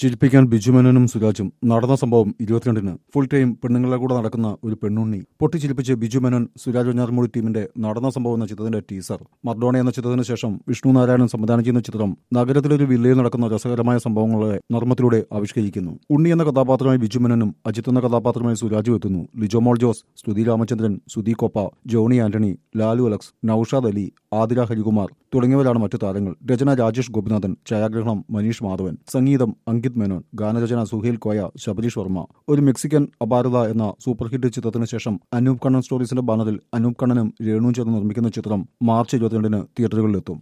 ചിരിപ്പിക്കാൻ ബിജുമേനോനും സുരാജും നടന്ന സംഭവം ഇരുപത്തിരണ്ടിന് ഫുൾ ടൈം പെണ്ണുങ്ങളെ കൂടെ നടക്കുന്ന ഒരു പെണ്ണുണ്ണി പൊട്ടിച്ചിരിപ്പിച്ച് ബിജുമേനോൻ സുരാജ് വെഞ്ഞാറമൂടി ടീമിന്റെ നടന്ന സംഭവം എന്ന ചിത്രത്തിന്റെ ടീസർ മർഡോണ എന്ന ചിത്രത്തിന് ശേഷം വിഷ്ണു നാരായണൻ സംവിധാനം ചെയ്യുന്ന ചിത്രം നഗരത്തിലൊരു വില്ലയിൽ നടക്കുന്ന രസകരമായ സംഭവങ്ങളെ നർമ്മത്തിലൂടെ ആവിഷ്കരിക്കുന്നു ഉണ്ണി എന്ന കഥാപാത്രമായി ബിജുമേനോനും അജിത്ത് എന്ന കഥാപാത്രമായി സുരാജും എത്തുന്നു ലിജോമോൾ ജോസ് സ്തുതി രാമചന്ദ്രൻ സുധി കോപ്പ ജോണി ആന്റണി ലാലു അലക്സ് നൌഷാദ് അലി ആതിര ഹരികുമാർ തുടങ്ങിയവരാണ് മറ്റു താരങ്ങൾ രചന രാജേഷ് ഗോപിനാഥൻ ഛായാഗ്രഹണം മനീഷ് മാധവൻ സംഗീതം അങ്കിത് മേനോൻ ഗാനരചന സുഹേൽ കോയ ശബരീഷ് വർമ്മ ഒരു മെക്സിക്കൻ അപാരത എന്ന സൂപ്പർ ഹിറ്റ് ചിത്രത്തിന് ശേഷം അനൂപ് കണ്ണൻ സ്റ്റോറീസിന്റെ ബാനറിൽ അനൂപ് കണ്ണനും രേണുവും ചേർന്ന് നിർമ്മിക്കുന്ന ചിത്രം മാർച്ച് ഇരുപത്തിരണ്ടിന് തിയേറ്ററുകളിലെത്തും